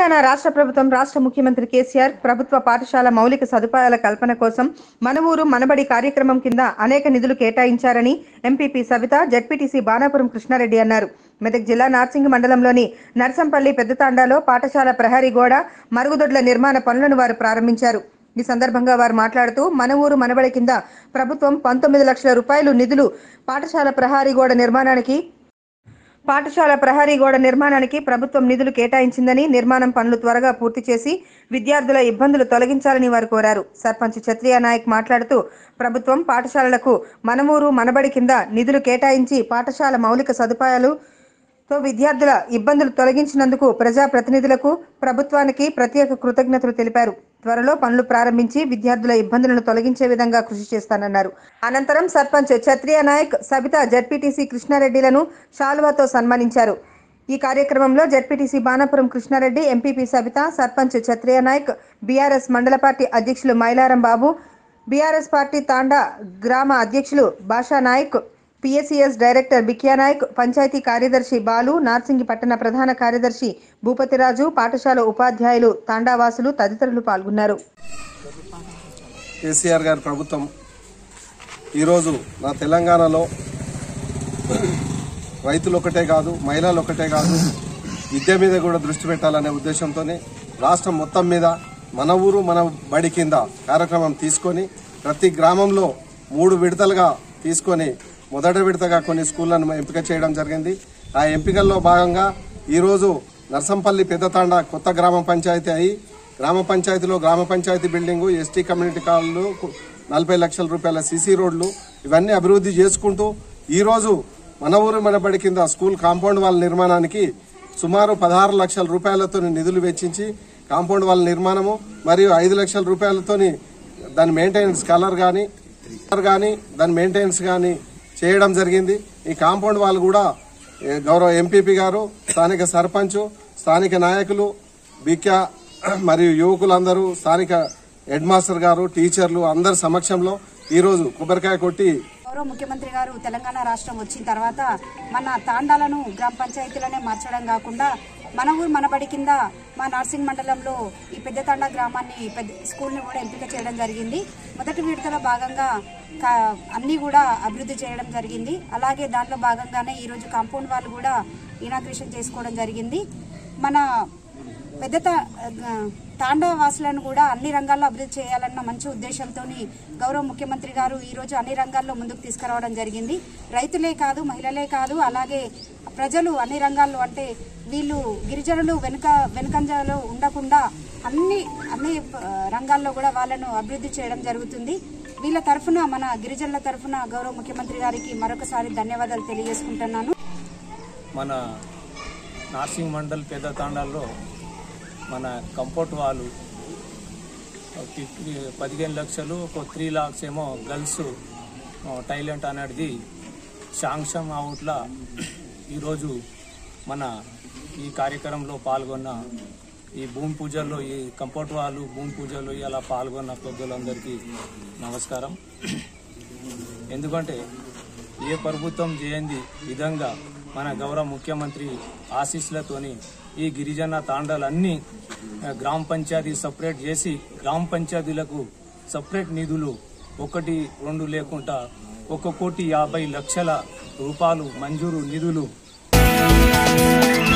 తెలంగాణ రాష్ట్ర ప్రభుత్వం రాష్ట్ర ముఖ్యమంత్రి కేసీఆర్ ప్రభుత్వ పాఠశాల మౌలిక సదుపాయాల కల్పన కోసం మన ఊరు మనబడి కార్యక్రమం కింద అనేక నిధులు కేటాయించారని ఎంపీపీ సవిత జడ్పీటీసీ బాణాపురం కృష్ణారెడ్డి అన్నారు మెదక్ జిల్లా నార్సింగి మండలంలోని నర్సంపల్లి పెద్దతాండాలో పాఠశాల ప్రహరీ గోడ మరుగుదొడ్ల నిర్మాణ పనులను వారు ప్రారంభించారు ఈ సందర్భంగా వారు మాట్లాడుతూ మన ఊరు మనబడి కింద ప్రభుత్వం పంతొమ్మిది లక్షల రూపాయలు నిధులు పాఠశాల ప్రహరీ గోడ నిర్మాణానికి పాఠశాల ప్రహరీ గోడ నిర్మాణానికి ప్రభుత్వం నిధులు కేటాయించిందని నిర్మాణం పనులు త్వరగా పూర్తి చేసి విద్యార్థుల ఇబ్బందులు తొలగించాలని వారు కోరారు సర్పంచ్ క్షత్రియ నాయక్ మాట్లాడుతూ ప్రభుత్వం పాఠశాలలకు మనమూరు మనబడి కింద నిధులు కేటాయించి పాఠశాల మౌలిక సదుపాయాలు తో విద్యార్థుల ఇబ్బందులు తొలగించినందుకు ప్రజాప్రతినిధులకు ప్రభుత్వానికి ప్రత్యేక కృతజ్ఞతలు తెలిపారు త్వరలో పనులు ప్రారంభించి విద్యార్థుల ఇబ్బందులను తొలగించే విధంగా కృషి చేస్తానన్నారు అనంతరం సర్పంచ్ క్షత్రియ నాయక్ సబితా జడ్పీటీసీ కృష్ణారెడ్డిలను శాలువాతో సన్మానించారు ఈ కార్యక్రమంలో ZPTC Banapuram Krishna Reddy MPP Sabitha sarpanch Kshatriya Nayak BRS మండల పార్టీ అధ్యక్షులు మైలారం బాబు బీఆర్ఎస్ పార్టీ తాండా గ్రామ అధ్యక్షులు భాషా నాయక్ పిఎస్సిఎస్ డైరెక్టర్ బిక్యా నాయక్ పంచాయతీ కార్యదర్శి బాలు నార్సింగి పట్టణ ప్రధాన కార్యదర్శి భూపతిరాజు పాఠశాల ఉపాధ్యాయులు తాండావాసులు తదితరులు పాల్గొన్నారు కేసీఆర్ గారి ప్రభుత్వం ఈరోజు నా తెలంగాణలో రైతులు ఒకటే కాదు మహిళలు ఒకటే కాదు విద్య మీద కూడా దృష్టి పెట్టాలనే ఉద్దేశంతో రాష్ట్రం మొత్తం మీద మన ఊరు మన బడి కింద కార్యక్రమం తీసుకొని ప్రతి గ్రామంలో మూడు విడతలుగా తీసుకొని మొదటి విడతగా కొన్ని స్కూళ్లను ఎంపిక చేయడం జరిగింది ఆ ఎంపికల్లో భాగంగా ఈరోజు నర్సంపల్లి పెద్దతాండ కొత్త గ్రామ పంచాయతీ అయి గ్రామ పంచాయతీలో గ్రామ పంచాయతీ బిల్డింగు ఎస్టీ కమ్యూనిటీ కాలనీలు నలభై లక్షల రూపాయల సీసీ రోడ్లు ఇవన్నీ అభివృద్ధి చేసుకుంటూ ఈరోజు మన ఊరు మన బడి కింద స్కూల్ కాంపౌండ్ వాళ్ళ నిర్మాణానికి సుమారు పదహారు లక్షల రూపాయలతో నిధులు వెచ్చించి కాంపౌండ్ వాళ్ళ నిర్మాణము మరియు ఐదు లక్షల రూపాయలతోని దాని మెయింటెనెన్స్ కలర్ కానీ కానీ దాని మెయింటెనెన్స్ కానీ చేయడం జరిగింది ఈ కాంపౌండ్ వాళ్ళు కూడా ఏ, గౌరవ ఎంపీపీ గారు స్థానిక సర్పంచ్ స్థానిక నాయకులు బిక్యా మరియు యువకులందరూ స్థానిక హెడ్ మాస్టర్ గారు టీచర్లు అందరి సమక్షంలో ఈరోజు కొబ్బరికాయ కొట్టి గౌరవ ముఖ్యమంత్రి గారు తెలంగాణ రాష్ట్రం వచ్చిన తర్వాత మన తాండాలను గ్రామ పంచాయతీలనే మార్చడం కాకుండా మన ఊరు మన బడి కింద మా నార్సింగ్ మండలంలో ఈ పెద్ద తాండా గ్రామాన్ని పెద్ద స్కూల్ని కూడా ఎంపిక చేయడం జరిగింది మొదటి విడతలో భాగంగా కా- అన్నీ కూడా అభివృద్ధి చేయడం జరిగింది అలాగే దాంట్లో భాగంగానే ఈరోజు కాంపౌండ్ వాళ్ళు కూడా ఇనాగ్రేషన్ చేసుకోవడం జరిగింది మన పెద్ద తా- ఆ, తాండా వాసులను కూడా అన్ని రంగాల్లో అభివృద్ధి చేయాలన్న మంచి ఉద్దేశంతో గౌరవ ముఖ్యమంత్రి గారు ఈ రోజు అన్ని రంగాల్లో ముందుకు తీసుకురావడం జరిగింది రైతులే కాదు మహిళలే కాదు అలాగే ప్రజలు అన్ని రంగాల్లో అంటే వీళ్ళు గిరిజనులు వెనుక వెనుకంజలో ఉండకుండా అన్ని అన్ని ఆ, రంగాల్లో కూడా వాళ్ళను అభివృద్ధి చేయడం జరుగుతుంది వీళ్ళ తరఫున మన గిరిజనుల తరఫున గౌరవ ముఖ్యమంత్రి గారికి మరొకసారి ధన్యవాదాలు తెలియజేసుకుంటున్నాను మన నార్సింగ్ మండల్ పెద్ద తాండాల్లో మన కంపోర్ట్ వాళ్ళు ఫిఫ్టీ పదిహేను లక్షలు ఒక త్రీ లాక్స్ ఏమో గర్ల్స్ టాయిలెట్ అనేది శాంక్షన్ అవుట్ల ఈరోజు మన ఈ కార్యక్రమంలో పాల్గొన్న ఈ భూమి పూజల్లో ఈ కంపోర్ట్ వాళ్ళు భూమి పూజల్లో ఇలా పాల్గొన్న పెద్దలందరికీ నమస్కారం ఎందుకంటే ఏ ప్రభుత్వం చేయంది విధంగా మన గౌరవ ముఖ్యమంత్రి ఆశీస్సులతోని ఈ గిరిజన తాండాలన్నీ ఆ, గ్రామ పంచాయతీ సపరేట్ చేసి గ్రామ పంచాయతీలకు సపరేట్ నిధులు ఒకటి రెండు లేకుండా ఒక కోటి యాభై లక్షల రూపాయలు మంజూరు నిధులు